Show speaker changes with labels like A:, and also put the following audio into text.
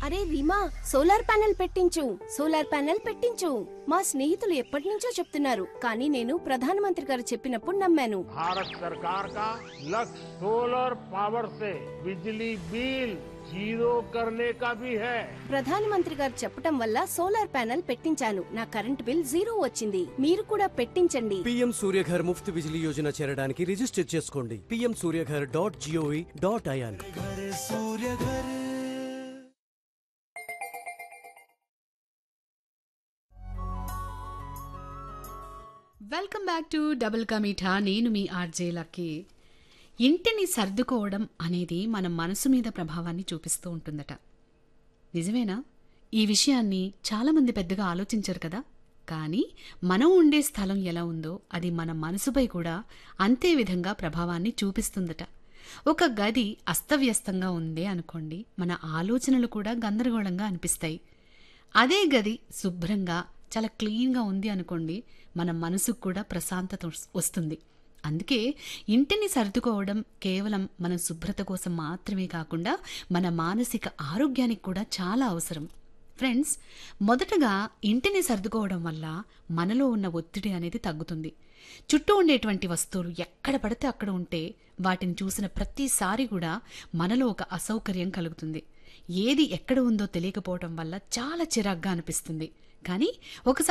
A: అరే Reema solar panel పెట్టించు solar panel పెట్టించు మా స్నేహితులు ఎప్పటి నుంచో చెప్తున్నారు కానీ నేను ప్రధానమంత్రి గారు చెప్పినప్పుడు నమ్మాను
B: भारत सरकार का लक्ष्य सोलर पावर से बिजली बिल जीरो करने का भी है
A: ప్రధానమంత్రి గారు చెప్పటం వల్ల సోలార్ ప్యానెల్ పెట్టించాను నా కరెంట్ బిల్ జీరో వచ్చింది మీరు కూడా పెట్టించండి
C: పీఎం సూర్యఘర్ ముఫ్త్ బిజిలీ యోజన చేరడానికి రిజిస్టర్ చేసుకోండి PM Suryaghar dot gov dot in
D: welcome back to double ka meetha నేను మీ ఆర్జే లక్కీ ఇంటిని సర్దుకోవడం అనేది మన మనసు మీద ప్రభావాన్ని చూపిస్తూ ఉంటుందట నిజమేనా ఈ విషయాన్ని చాలామంది పెద్దగా ఆలోచించరు కదా కానీ మనం ఉండే స్థలం ఎలా ఉందో అది మన మనసుపై కూడా అంతే విధంగా ప్రభావాన్ని చూపిస్తుందట ఒక గది అస్తవ్యస్తంగా ఉందే అనుకోండి మన ఆలోచనలు కూడా గందరగోళంగా అనిపిస్తాయి అదే గది శుభ్రంగా చాలా క్లీన్గా ఉంది అనుకోండి మన మనసుకు కూడా ప్రశాంతత వస్- వస్తుంది అందుకే ఇంటిని సర్దుకోవడం కేవలం మన శుభ్రత కోసం మాత్రమే కాకుండా మన మానసిక ఆరోగ్యానికి కూడా చాలా అవసరం ఫ్రెండ్స్ మొదటగా ఇంటిని సర్దుకోవడం వల్ల మనలో ఉన్న ఒత్తిడి అనేది తగ్గుతుంది చుట్టూ ఉండేటువంటి వస్తువులు ఎక్కడ పడితే అక్కడ ఉంటే వాటిని చూసిన ప్రతిసారి కూడా మనలో ఒక అసౌకర్యం కలుగుతుంది ఏది ఎక్కడ ఉందో తెలియకపోవడం వల్ల చాలా చిరాగ్గా అనిపిస్తుంది కానీ ఒకసారి